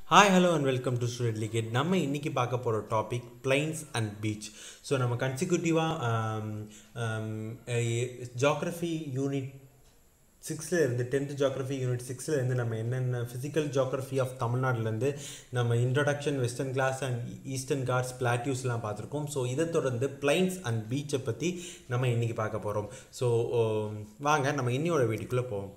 hi hello and welcome to student legate நம்ம இன்றைக்கி பார்க்க போகிற topic plains and beach so நம்ம கன்சிக்யூட்டிவாக ஜாக்ரஃபி யூனிட் சிக்ஸில் இருந்து டென்த் ஜாக்ரஃபி யூனிட் சிக்ஸில் இருந்து நம்ம என்னென்ன ஃபிசிக்கல் ஜாக்ரஃபி ஆஃப் தமிழ்நாட்டிலேருந்து நம்ம இன்ட்ரடக்ஷன் வெஸ்டர்ன் கிளாஸ் அண்ட் ஈஸ்டர்ன் கார்ட்ஸ் பிளாட்யூஸ்லாம் பார்த்துருக்கோம் ஸோ இதை தொடர்ந்து பிளைன்ஸ் அண்ட் பீச்சை பற்றி நம்ம இன்றைக்கி பார்க்க போகிறோம் ஸோ வாங்க நம்ம இன்னியோட வீட்டுக்குள்ளே போவோம்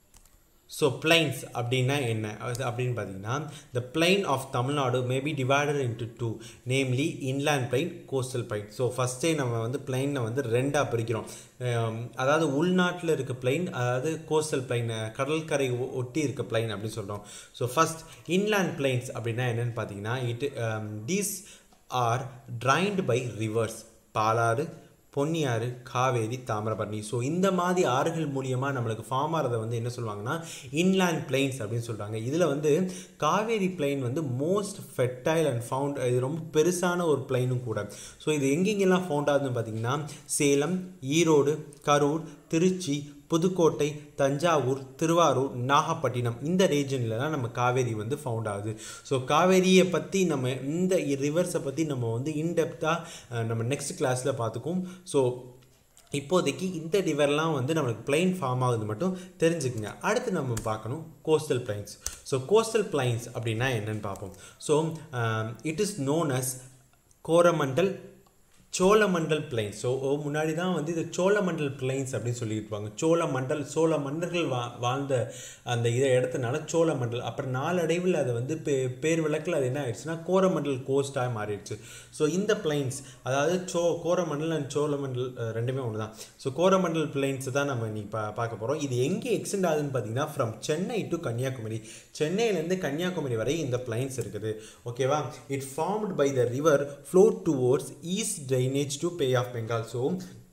ஸோ பிளைன்ஸ் அப்படின்னா என்ன அது அப்படின்னு பார்த்தீங்கன்னா the plain of Tamil Nadu maybe divided into two namely inland plain coastal plain so ஃபஸ்ட்டே நம்ம வந்து பிளைனை வந்து ரெண்டாக பிரிக்கிறோம் அதாவது உள்நாட்டில் இருக்க பிளைன் அதாவது கோஸ்டல் பிளைன் கடற்கரை ஒட்டி இருக்க பிளைன் அப்படின்னு சொல்கிறோம் ஸோ ஃபஸ்ட் இன்லேண்ட் பிளைன்ஸ் அப்படின்னா என்னென்னு பார்த்தீங்கன்னா it these are drained by rivers Palar Ponniyar Kaveri Thamirabarani so இந்த மாதிரி ஆறுகள் மூலியமாக நம்மளுக்கு ஃபார்ம் ஆகிறத வந்து என்ன சொல்லுவாங்கன்னா இன்லேண்ட் பிளைன்ஸ் அப்படின்னு சொல்கிறாங்க இதில் வந்து காவேரி பிளைன் வந்து மோஸ்ட் ஃபெர்டைல் அண்ட் ஃபவுண்ட் இது ரொம்ப பெருசான ஒரு பிளைனும் கூட ஸோ இது எங்கெங்கெல்லாம் ஃபவுண்ட் ஆகுதுன்னு பார்த்தீங்கன்னா சேலம் ஈரோடு கரூர் திருச்சி புதுக்கோட்டை தஞ்சாவூர் திருவாரூர் நாகப்பட்டினம் இந்த ரீஜனில் தான் நம்ம காவேரி வந்து ஃபவுண்ட் ஆகுது ஸோ காவேரியை பற்றி நம்ம இந்த ரிவர்ஸை பற்றி நம்ம வந்து இன்டெப்த்தாக நம்ம நெக்ஸ்ட் கிளாஸில் பார்த்துக்குவோம் ஸோ இப்போதைக்கு இந்த ரிவர்லாம் வந்து நம்மளுக்கு பிளைன் ஃபார்ம் ஆகுது மட்டும் தெரிஞ்சுக்குங்க அடுத்து நம்ம பார்க்கணும் coastal plains so coastal plains அப்படின்னா என்னன்னு பார்ப்போம் so it is known as Coromandel Cholamandal plains so முன்னாடி தான் வந்து இது சோழமண்டல் பிளைன்ஸ் அப்படின்னு சொல்லியிருப்பாங்க சோழமண்டல் சோழ மன்னர்கள் வா வாழ்ந்த அந்த இதை இடத்துனால சோழமண்டல் அப்புறம் நாளடைவில் அது வந்து பே பேர் விளக்கில் அது என்ன ஆயிடுச்சுன்னா கோரமண்டல் கோஸ்ட்டாக மாறிடுச்சு ஸோ இந்த பிளைன்ஸ் அதாவது சோ கோரமண்டல் அண்ட் சோழமண்டல் ரெண்டுமே ஒன்று தான் ஸோ கோரமண்டல் பிளைன்ஸ் தான் நம்ம இன்னைக்கு பா பார்க்க போகிறோம் இது எங்கே எக்ஸ்டெண்ட் ஆகுதுன்னு பார்த்தீங்கன்னா ஃப்ரம் சென்னை டு கன்னியாகுமரி சென்னையிலேருந்து கன்னியாகுமரி வரை இந்த பிளைன்ஸ் இருக்குது ஓகேவா it formed by the river flow towards east drainage to bay of Bengal so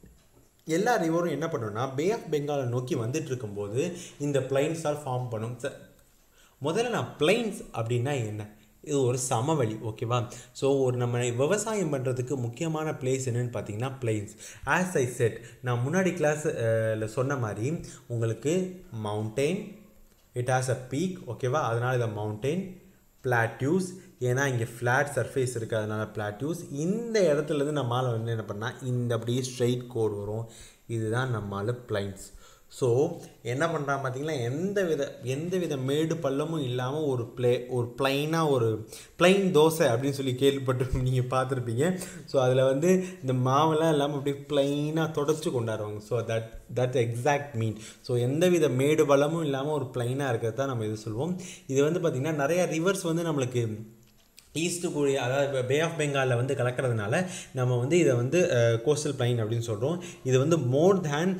எல்லா ரிவரும் என்ன பண்ணுன்னா பே ஆஃப் பெங்காலை நோக்கி வந்துட்டு இருக்கும்போது இந்த பிளைன்ஸால் ஃபார்ம் பண்ணும் முதல்ல நான் பிளைன்ஸ் அப்படின்னா என்ன இது ஒரு சமவெளி ஓகேவா ஸோ ஒரு நம்ம விவசாயம் பண்ணுறதுக்கு முக்கியமான பிளேஸ் என்னென்னு பார்த்தீங்கன்னா பிளெயின்ஸ் ஆஸ் ஐ செட் நான் முன்னாடி கிளாஸில் சொன்ன மாதிரி உங்களுக்கு mountain it has a peak ஓகேவா அதனால் இதை மவுண்டெயின் பிளாட்யூஸ் ஏன்னா இங்கே ஃப்ளாட் சர்ஃபேஸ் இருக்குது அதனால் பிளாட்யூஸ் இந்த இடத்துலேருந்து நம்மளால் வந்து என்ன பண்ணால் இந்த அப்படியே ஸ்ட்ரைட் கோடு வரும் இதுதான் நம்மளால் பிளைன்ஸ் ஸோ என்ன பண்ணுறான் பார்த்தீங்கன்னா எந்த வித எந்த வித மேடு பள்ளமும் இல்லாமல் ஒரு பிளே ஒரு பிளைனாக ஒரு பிளைன் தோசை அப்படின்னு சொல்லி கேள்விப்பட்டு நீங்கள் பார்த்துருப்பீங்க ஸோ அதில் வந்து இந்த மாவெல்லாம் இல்லாமல் அப்படியே பிளைனாக தொடச்சி கொண்டாடுவாங்க so that that exact mean so எந்த வித மேடு பள்ளமும் இல்லாமல் ஒரு பிளைனாக இருக்கிறது தான் நம்ம இது சொல்லுவோம் இது வந்து பார்த்திங்கன்னா நிறையா ரிவர்ஸ் வந்து நம்மளுக்கு ஈஸ்ட்டு கூடிய அதாவது பே ஆஃப் பெங்காலில் வந்து கலக்கிறதுனால நம்ம வந்து இதை வந்து கோஸ்டல் பிளைன் அப்படின்னு சொல்கிறோம் இது வந்து more than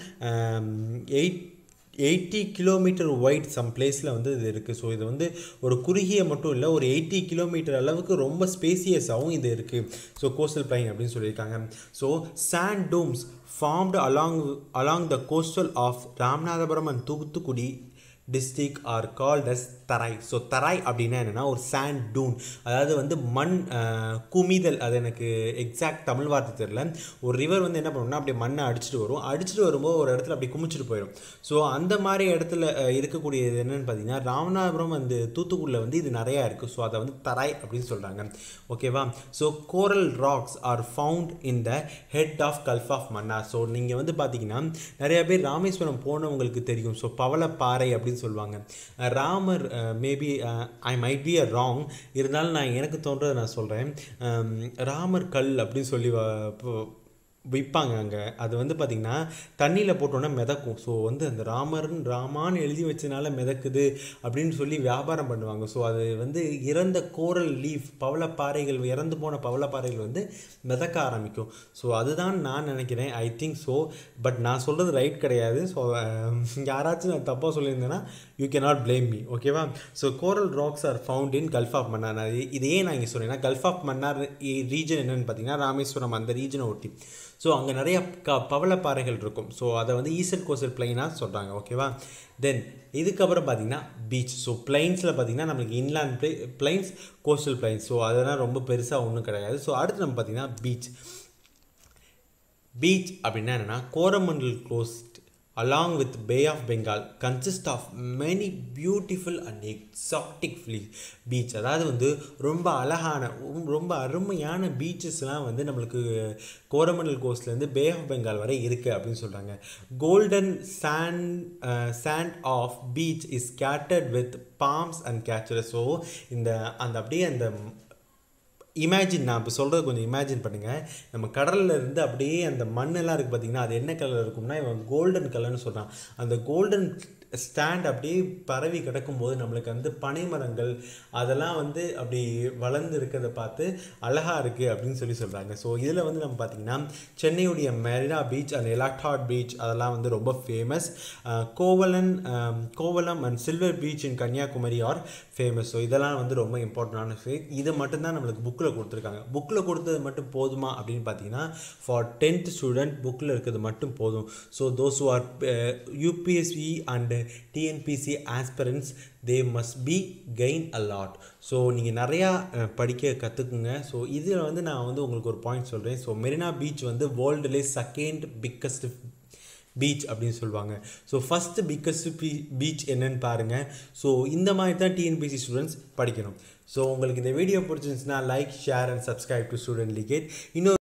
eight eighty kilometre wide some பிளேஸில் வந்து இது இருக்குது ஸோ இது வந்து ஒரு குறுகிய மட்டும் இல்லை ஒரு எயிட்டி கிலோமீட்டர் அளவுக்கு ரொம்ப ஸ்பேசியஸாகவும் இது இருக்குது ஸோ கோஸ்டல் பிளைன் அப்படின்னு சொல்லியிருக்காங்க so sand dunes formed along along the coastal of Ramanathapuram and Thoothukudi district are called as Tarai so Tarai அப்படின்னா என்னென்னா ஒரு சாண்ட் டூன் அதாவது வந்து மண் குமிதல் அது எனக்கு எக்ஸாக்ட் தமிழ் வார்த்தை தெரில ஒரு ரிவர் வந்து என்ன பண்ணணும்னா அப்படியே மண்ணை அடிச்சுட்டு வரும் அடிச்சுட்டு வரும்போது ஒரு இடத்துல அப்படி குமிச்சிட்டு போயிடும் ஸோ அந்த மாதிரி இடத்துல இருக்கக்கூடியது என்னென்னு பார்த்தீங்கன்னா ராமநாதபுரம் அந்த தூத்துக்குடியில் வந்து இது நிறையா இருக்குது ஸோ அதை வந்து தராய் அப்படின்னு சொல்கிறாங்க ஓகேவா so coral rocks are found in the head of gulf of Mannar so நீங்கள் வந்து பார்த்தீங்கன்னா நிறைய பேர் ராமேஸ்வரம் போனவங்களுக்கு தெரியும் ஸோ பவளப்பாறை அப்படின்னு சொல்லுவாங்க Ramar maybe I might be a wrong இருந்தாலும் நான் எனக்கு தோன்றதை நான் சொல்கிறேன் ராமர் கல் அப்படின்னு சொல்லி விற்பாங்க அங்கே அது வந்து பார்த்திங்கன்னா தண்ணியில் போட்டோன்னா மிதக்கும் ஸோ வந்து அந்த ராமர்னு ராமான்னு எழுதி வச்சனால மிதக்குது அப்படின்னு சொல்லி வியாபாரம் பண்ணுவாங்க ஸோ அது வந்து இறந்த கோரல் லீஃப் பவளப்பாறைகள் இறந்து போன பவளப்பாறைகள் வந்து மிதக்க ஆரம்பிக்கும் ஸோ அதுதான் நான் நினைக்கிறேன் ஐ திங்க் ஸோ பட் நான் சொல்கிறது ரைட் கிடையாது ஸோ யாராச்சும் நான் தப்பாக சொல்லியிருந்தேன்னா you can not blame me ஓகேவா so coral rocks are found in gulf of Mannar இதே நான் இங்கே சொன்னேன்னா கல்ஃப் ஆஃப் மன்னார் ரீஜன் என்னென்னு பார்த்தீங்கன்னா ராமேஸ்வரம் அந்த ரீஜனை ஒட்டி ஸோ அங்கே நிறைய க பவளப்பாறைகள் இருக்கும் ஸோ அதை வந்து ஈஸ்டர்ன் கோஸ்டல் பிளைனாக சொல்கிறாங்க ஓகேவா தென் இதுக்கப்புறம் பார்த்தீங்கன்னா பீச் ஸோ பிளைன்ஸில் பார்த்தீங்கன்னா நம்மளுக்கு இன்லேண்ட் பிளே பிளைன்ஸ் கோஸ்டல் பிளைன்ஸ் ஸோ அதெல்லாம் ரொம்ப பெருசாக ஒன்றும் கிடையாது ஸோ அடுத்து நம்ம பார்த்தீங்கன்னா பீச் பீச் அப்படின்னா என்னென்னா Coromandel coast along with Bay of Bengal consist of many beautiful and exotic fle- beach அதாவது வந்து ரொம்ப அழகான ரொம்ப- ரொம்ப அருமையான பீச்சஸ்லாம் வந்து நம்மளுக்கு கோரமண்டல் கோஸ்ட்லேருந்து பே ஆஃப் பெங்கால் வரை இருக்குது அப்படின்னு சொல்கிறாங்க golden sand sand of beach is scattered with palms and casuarinas so இந்த அந்த அப்படியே அந்த இமேஜின் நான் இப்போ சொல்கிறது கொஞ்சம் இமேஜின் பண்ணுங்கள் நம்ம கடல்ல இருந்து அப்படியே அந்த மண்ணெல்லாம் இருக்குது பார்த்தீங்கன்னா அது என்ன கலர் இருக்கும்னா இவன் கோல்டன் கலர்னு சொல்கிறான் அந்த கோல்டன் ஸ்டாண்ட் அப்படியே பரவி கிடக்கும்போது நம்மளுக்கு வந்து பனைமரங்கள் அதெல்லாம் வந்து அப்படி வளர்ந்து இருக்கிறத பார்த்து அழகாக இருக்குது அப்படின்னு சொல்லி சொல்கிறாங்க ஸோ இதில் வந்து நம்ம பார்த்திங்கன்னா சென்னையுடைய மெரினா பீச் அந்த எலாக்டாட் பீச் அதெல்லாம் வந்து ரொம்ப ஃபேமஸ் கோவலன் ஆம், Kovalam and silver beach in Kanniyakumari are famous so இதெல்லாம் வந்து ரொம்ப இம்பார்ட்டண்டான ஃபேக் இது மட்டும்தான் நம்மளுக்கு புக்கில் கொடுத்துருக்காங்க புக்கில் கொடுத்தது மட்டும் போதுமா அப்படின்னு பார்த்தீங்கன்னா ஃபார் டென்த் ஸ்டூடெண்ட் புக்கில் இருக்கிறது மட்டும் போதும் so those are UPSC and TNPC aspirants they must be gain a lot so நீங்கள் நிறையா அஹ், படிக்க கற்றுக்குங்க ஸோ இதில் வந்து நான் வந்து உங்களுக்கு ஒரு பாயிண்ட் சொல்கிறேன் ஸோ மெரினா பீச் வந்து வேர்ல்டுலே செகண்ட் பிக்கஸ்ட் பீச் அப்படின்னு சொல்லுவாங்க ஸோ ஃபஸ்ட்டு பிக்கஸ்ட் பீ பீச் என்னன்னு பாருங்கள் ஸோ இந்த மாதிரி தான் டிஎன்பிசி ஸ்டூடெண்ட்ஸ் படிக்கணும் ஸோ உங்களுக்கு இந்த வீடியோ பிடிச்சிருந்துச்சுன்னா like share and subscribe to student legate இன்னொரு